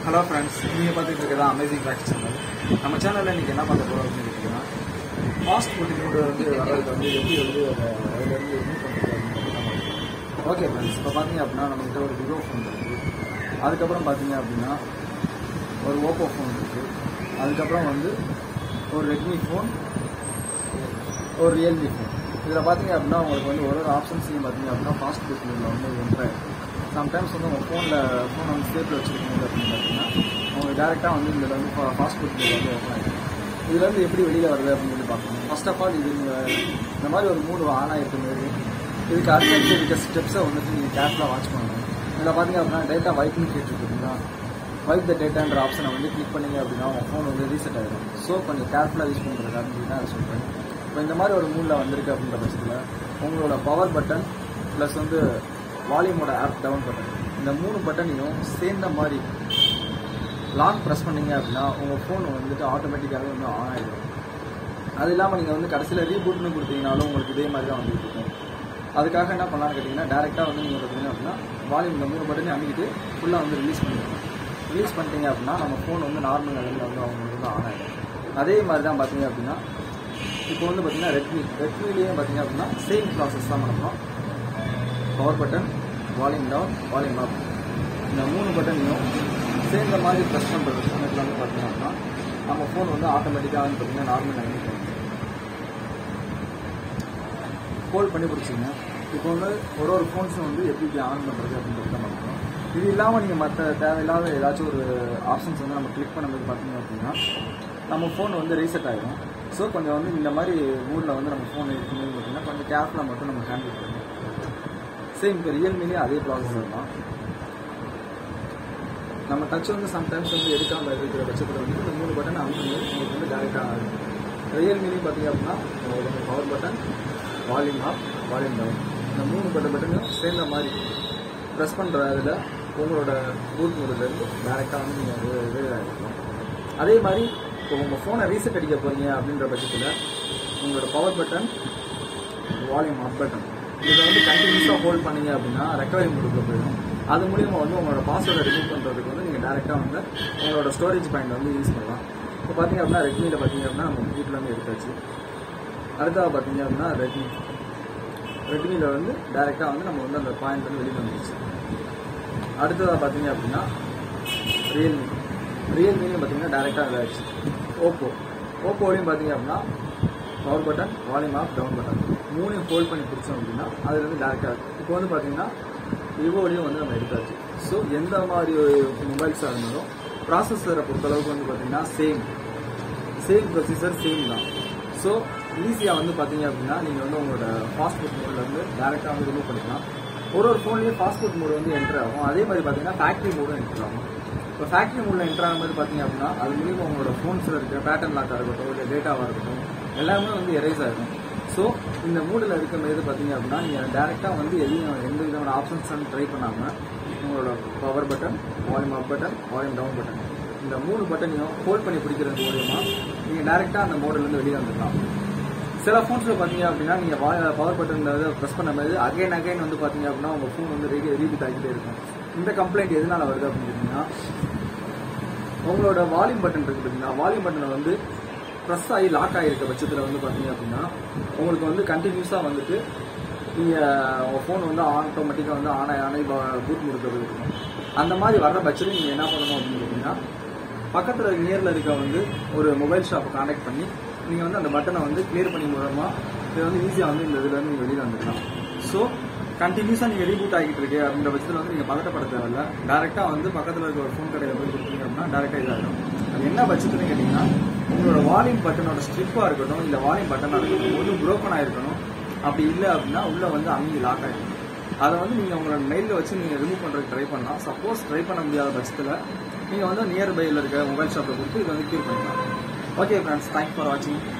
hello friends நீங்கள் பார்த்துட்டு இருக்கிறதா அமேசிங் ஃபேக்ட் சேனல் நம்ம சேனலில் இன்றைக்கி என்ன பார்க்க போகிறோம் அப்படின்னு கேட்டிங்கன்னா ஃபாஸ்ட் ஃபுட் ஃபுட்டு வந்து வர்றது வந்து எப்படி வந்து அதை அதுலேருந்து ரிமூவ் பண்ணுறது ஓகே ஃப்ரெண்ட்ஸ் இப்போ பார்த்தீங்க அப்படின்னா நம்மகிட்ட ஒரு விவோ ஃபோன் இருக்குது அதுக்கப்புறம் பார்த்தீங்க அப்படின்னா ஒரு ஓப்போ ஃபோன் இருக்குது அதுக்கப்புறம் வந்து ஒரு ரெட்மி ஃபோன் ஒரு ரியல்மி ஃபோன் இதில் பார்த்தீங்க அப்படின்னா உங்களுக்கு வந்து ஒரு ஒரு ஆப்ஷன்ஸ்லையும் பார்த்தீங்க அப்படின்னா ஃபாஸ்ட் ஃபுட் ஃபுட்டில் வந்து ஒன்றை சம்டைம்ஸ் வந்து உங்கள் ஃபோனில் ஃபோன் வந்து ஸ்டேப்பில் வச்சுருக்கீங்க அப்படின்னு பார்த்தீங்கன்னா உங்களுக்கு டேரெக்டாக வந்து இதில் வந்து ஃபாஸ்ட் ஃபுட் வந்து ஓப்பன் ஆகிடும் இதுலேருந்து எப்படி வெளியில் வருது அப்படின்னு சொல்லி பார்க்கணும் ஃபர்ஸ்ட் ஆஃப் ஆல் இது நீங்கள் இந்த மாதிரி ஒரு மூணு ஆன் ஆகிருக்க மாரி இதுக்கு அடுத்தடுத்து இருக்க ஸ்டெப்ஸை வந்துட்டு நீங்கள் கேர்ஃபுல்லாக வாட்ச் பண்ணணும் இதில் பார்த்தீங்க அப்படின்னா டேட்டா வைப்னு கேட்டுருக்கீங்களா வைப் த டேட்டான்ற ஆப்ஷனை வந்து கிளிக் பண்ணீங்க அப்படின்னா உங்கள் ஃபோன் வந்து ரீசெட் ஆகிடும் ஸோ கொஞ்சம் கேர்ஃபுல்லாக யூஸ் பண்ணுறது அப்படின்னு நான் சொல்கிறேன் இப்போ இந்த மாதிரி ஒரு மூடில் வந்திருக்கு அப்படின்ற பட்சத்தில் உங்களோட பவர் பட்டன் ப்ளஸ் வந்து வால்யூமோட ஆப் டவுன் பட்டன் இந்த மூணு பட்டனையும் சேர்ந்த மாதிரி லாக் ப்ரெஸ் பண்ணீங்க அப்படின்னா உங்கள் ஃபோன் வந்துட்டு ஆட்டோமேட்டிக்காகவே வந்து ஆன் ஆகிடும் அது இல்லாமல் நீங்கள் வந்து கடைசியில் ரீபூட்னு கொடுத்தீங்கனாலும் உங்களுக்கு இதே மாதிரி தான் வந்துட்டு இருக்கும் அதுக்காக என்ன பண்ணலாம்னு கேட்டிங்கன்னா டேரெக்டாக வந்து நீங்கள் பார்த்தீங்க அப்படின்னா வால்யூம் இந்த மூணு பட்டனையும் அமைக்கிட்டு ஃபுல்லாக வந்து ரிலீஸ் பண்ணிடணும் ரிலீஸ் பண்ணிட்டீங்க அப்படின்னா நம்ம ஃபோன் வந்து நார்மல் லெவலில் வந்து அவங்களுக்கு வந்து ஆன் ஆகிடும் அதே மாதிரி தான் பார்த்தீங்க அப்படின்னா இப்போ வந்து பார்த்தீங்கன்னா ரெட்மி ரெட்மிலேயே பார்த்தீங்க அப்படின்னா சேம் ப்ராசஸ் தான் பண்ணணும் power button volume down volume up இந்த மூணு பட்டனையும் சேர்ந்த மாதிரி ப்ரெஸ் பண்ணுறது சமயத்தில் வந்து பார்த்தீங்க அப்படின்னா நம்ம ஃபோன் வந்து ஆட்டோமேட்டிக்காக வந்து பார்த்தீங்கன்னா நார்மல் நிலைமைக்கு வந்துடும் ஹோல்ட் பண்ணி பிடிச்சிங்க இப்போ வந்து ஒரு ஒரு ஃபோன்ஸும் வந்து எப்படி இப்படி ஆன் பண்ணுறது அப்படின்றது தான் பார்க்கணும் இது இல்லாமல் நீங்கள் மற்ற தேவையில்லாத ஏதாச்சும் ஒரு ஆப்ஷன்ஸ் வந்து நம்ம கிளிக் பண்ணும்போது பார்த்தீங்க அப்படின்னா நம்ம ஃபோன் வந்து ரீசெட் ஆகிடும் ஸோ கொஞ்சம் வந்து இந்த மாதிரி மூடில் வந்து நம்ம ஃபோன் இருக்கும்போது பார்த்தீங்கன்னா கொஞ்சம் கேர்ஃபுல்லாக மட்டும் நம்ம ஹேண்டில் பண்ணணும் சேம் இப்போ ரியல்மிலேயே அதே ப்ராசஸர் தான் நம்ம டச் வந்து சம்டைம்ஸ் வந்து எடுக்காமல் இருக்கிற பட்சத்தில் வந்து இந்த மூணு பட்டன் அமுக்கும்போது உங்களுக்கு வந்து டேரெக்டாக ஆகும் ரியல்மிலையும் பார்த்தீங்க அப்படின்னா உங்களுக்கு வந்து power button volume up volume down இந்த மூணு பட்ட பட்டனும் சேர்ந்த மாதிரி ப்ரெஸ் பண்ணுற இதில் உங்களோட பூட் முதலேருந்து டேரெக்டாக வந்து நீங்கள் இது இருக்கும் அதே மாதிரி இப்போ உங்கள் ஃபோனை ரீசெட் அடிக்க போகிறீங்க அப்படின்ற பட்சத்தில் உங்களோட power button volume up button இதை வந்து கண்டினியூஸாக ஹோல்ட் பண்ணீங்க அப்படின்னா ரெக்கவரி மூடுக்குள்ள போயிடும் அது மூலியமாக வந்து உங்களோட பாஸ்வேர்டை ரிமூவ் பண்ணுறதுக்கு வந்து நீங்கள் டேரெக்டாக வந்து உங்களோட ஸ்டோரேஜ் பாயிண்ட் வந்து யூஸ் பண்ணலாம் இப்போ பார்த்தீங்க அப்படின்னா ரெட்மியில் பார்த்தீங்க அப்படின்னா நம்ம வீட்டிலேருந்து எடுத்தாச்சு அடுத்ததாக பார்த்தீங்க அப்படின்னா ரெட்மி ரெட்மியில் வந்து டேரெக்டாக வந்து நம்ம வந்து அந்த பாயிண்ட் வந்து வெளியில் வந்துருச்சு அடுத்ததாக பார்த்தீங்க அப்படின்னா ரியல்மி ரியல்மிலையும் பார்த்தீங்கன்னா டேரெக்டாக இதாகிடுச்சு ஓப்போ ஓப்போலையும் பார்த்தீங்க அப்படின்னா power button volume off down button மூணையும் ஹோல்ட் பண்ணி பிடிச்சோம் அப்படின்னா அதுல இருந்து டேரெக்டாக இருக்கும் இப்போ வந்து பார்த்தீங்கன்னா விவோலையும் வந்து நம்ம எடுத்தாச்சு ஸோ எந்த மாதிரி மொபைல்ஸாக இருந்தாலும் ப்ராசஸரை பொறுத்தளவுக்கு வந்து பார்த்தீங்கன்னா சேம் சேம் ப்ரொசீஜர் சேம் தான் ஸோ ஈஸியாக வந்து பார்த்தீங்க அப்படின்னா நீங்கள் வந்து உங்களோட ஃபாஸ்ட் ஃபுட் மோடில் வந்து டேரெக்டாக வந்து ரிமூவ் பண்ணிக்கலாம் ஒரு ஒரு ஃபோன்லேயும் ஃபாஸ்ட் ஃபுட் மோடு வந்து என்ட்ரு ஆகும் அதே மாதிரி பார்த்தீங்கன்னா ஃபேக்ட்ரி மோடும் என்ட்ரு ஆகும் இப்போ ஃபேக்ட்ரி மோடில் என்ட்ரு ஆகும்போது பார்த்தீங்க அப்படின்னா அது மூலியமாக உங்களோட ஃபோன்ஸில் இருக்க பேட்டர்ன் லாக்காக இருக்கட்டும் இல்லை டேட்டாவாக இருக்கட்டும் எல்லாமே வந்து எரேஸ் ஆகும் ஸோ இந்த மூடில் இருக்கும்போது பார்த்தீங்க அப்படின்னா நீங்கள் டேரெக்டாக வந்து எதையும் எந்த விதமான ஆப்ஷன்ஸ் ட்ரை பண்ணாமல் உங்களோட power button volume up button volume down button இந்த மூணு பட்டனையும் ஹோல்ட் பண்ணி பிடிக்கிறது மூலியமாக நீங்கள் டேரெக்டாக அந்த மோடிலேருந்து வெளியே வந்துடலாம் சில ஃபோன்ஸில் பார்த்தீங்க அப்படின்னா நீங்கள் பவர் பட்டன் ப்ரெஸ் பண்ணும்போது அகைன் அகைன் வந்து பார்த்தீங்க அப்படின்னா உங்கள் ஃபோன் வந்து ரீ ரீபீட் ஆகிட்டே இருக்கும் இந்த கம்ப்ளைண்ட் எதனால வருது அப்படின்னு கேட்டிங்கன்னா உங்களோட வால்யூம் பட்டன் இருக்கு பார்த்தீங்கன்னா வால்யூம் பட்டனை வந்து ப்ரெஸ் ஆகி லாக் ஆகிருக்க பட்சத்தில் வந்து பார்த்தீங்க அப்படின்னா உங்களுக்கு வந்து கண்டினியூஸாக வந்துட்டு நீங்கள் உங்கள் ஃபோன் வந்து ஆட்டோமேட்டிக்காக வந்து ஆன் ஆகி ஆனே பூட் முடிக்கிறது இருக்கும் அந்த மாதிரி வர்ற பட்சத்தில் நீங்கள் என்ன பண்ணணும் அப்படின்னு கேட்டிங்கன்னா பக்கத்தில் நியரில் இருக்க வந்து ஒரு மொபைல் ஷாப்பை காண்டாக்ட் பண்ணி நீங்கள் வந்து அந்த பட்டனை வந்து கிளியர் பண்ணி மூலமாக இதை வந்து ஈஸியாக வந்து இந்த இதில் நீங்கள் வெளியில் வந்துக்கலாம் ஸோ கண்டினியூஸாக நீங்கள் ரீபூட் ஆகிட்டு இருக்கு அப்படின்ற பட்சத்தில் வந்து நீங்கள் பதட்டப்பட தேவையில்ல டேரெக்டாக வந்து பக்கத்தில் இருக்க ஒரு ஃபோன் கடையில் போய் கொடுத்தீங்க அப்படின்னா டேரெக்டாக இதாகிடும் அது என்ன பட்சத்துன்னு கேட்டிங்கன்னா உங்களோட வால்யூம் பட்டனோட ஸ்ட்ரிப்பாக இருக்கட்டும் இல்லை வால்யூம் பட்டனாக இருக்கட்டும் ஒன்று ப்ரோக்கன் ஆகிருக்கணும் அப்படி இல்லை அப்படின்னா உள்ளே வந்து அமைதி லாக் ஆகிடும் அதை வந்து நீங்கள் உங்களோட மெயிலில் வச்சு நீங்கள் ரிமூவ் பண்ணுறதுக்கு ட்ரை பண்ணலாம் சப்போஸ் ட்ரை பண்ண முடியாத பட்சத்தில் நீங்கள் வந்து நியர்பையில் இருக்க மொபைல் ஷாப்பில் கொடுத்து இதை வந்து க்யூர் பண்ணிக்கலாம் ஓகே ஃப்ரெண்ட்ஸ் தேங்க்ஸ் ஃபார் வாட்சிங்